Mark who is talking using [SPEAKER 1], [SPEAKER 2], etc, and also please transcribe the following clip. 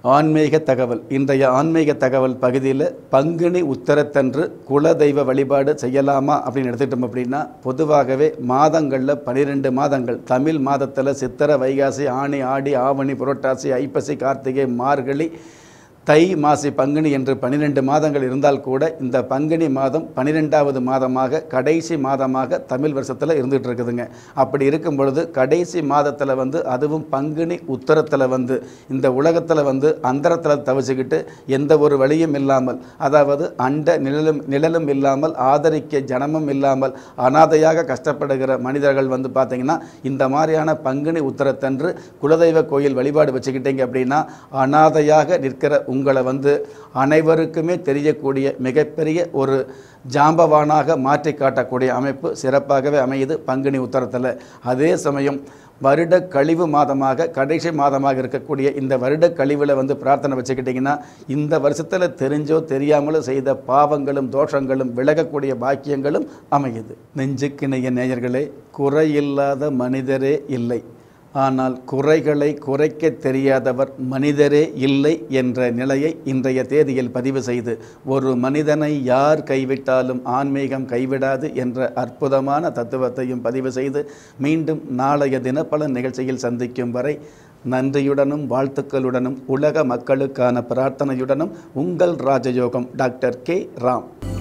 [SPEAKER 1] ஆன்மீக தகவல் இன்றைய ஆன்மீக தகவல் பகுதியில் பங்குனி உத்தரத்தன்று குலதெய்வ வழிபாடு செய்யலாமா அப்படின்னு எடுத்துக்கிட்டோம் அப்படின்னா பொதுவாகவே மாதங்களில் பன்னிரெண்டு மாதங்கள் தமிழ் மாதத்தில் சித்திரை வைகாசி ஆணி ஆடி ஆவணி புரட்டாசி ஐப்பசி கார்த்திகை மார்கழி தை மாசி பங்குனி என்று பன்னிரெண்டு மாதங்கள் இருந்தால் கூட இந்த பங்குனி மாதம் பன்னிரெண்டாவது மாதமாக கடைசி மாதமாக தமிழ் வருஷத்தில் இருந்துகிட்டு இருக்குதுங்க அப்படி இருக்கும் பொழுது கடைசி மாதத்தில் வந்து அதுவும் பங்குனி உத்தரத்தில் வந்து இந்த உலகத்தில் வந்து அந்தரத்தில் தவிச்சுக்கிட்டு எந்த ஒரு வழியும் இல்லாமல் அதாவது அண்ட நிழலும் நிழலும் இல்லாமல் ஆதரிக்க ஜனமும் இல்லாமல் அனாதையாக கஷ்டப்படுகிற மனிதர்கள் வந்து பார்த்திங்கன்னா இந்த மாதிரியான பங்குனி உத்தரத்தன்று குலதெய்வ கோயில் வழிபாடு வச்சுக்கிட்டீங்க அப்படின்னா அனாதையாக நிற்கிற உங்களை வந்து அனைவருக்குமே தெரியக்கூடிய மிகப்பெரிய ஒரு ஜாம்பவானாக மாற்றி காட்டக்கூடிய அமைப்பு சிறப்பாகவே அமையுது பங்குனி உத்தரத்தில் அதே சமயம் வருட கழிவு மாதமாக கடைசி மாதமாக இருக்கக்கூடிய இந்த வருட கழிவில் வந்து பிரார்த்தனை வச்சுக்கிட்டிங்கன்னா இந்த வருஷத்தில் தெரிஞ்சோ தெரியாமலோ செய்த பாவங்களும் தோஷங்களும் விலகக்கூடிய பாக்கியங்களும் அமையுது நெஞ்சுக்கிணைய நேயர்களே குறையில்லாத மனிதரே இல்லை ஆனால் குறைகளை குறைக்க தெரியாதவர் மனிதரே இல்லை என்ற நிலையை இன்றைய தேதியில் பதிவு செய்து ஒரு மனிதனை யார் கைவிட்டாலும் ஆன்மீகம் கைவிடாது என்ற அற்புதமான தத்துவத்தையும் பதிவு செய்து மீண்டும் நாளைய தினப்பலன் நிகழ்ச்சியில் சந்திக்கும் வரை நன்றியுடனும் வாழ்த்துக்களுடனும் உலக மக்களுக்கான பிரார்த்தனையுடனும் உங்கள் ராஜயோகம் டாக்டர் கே ராம்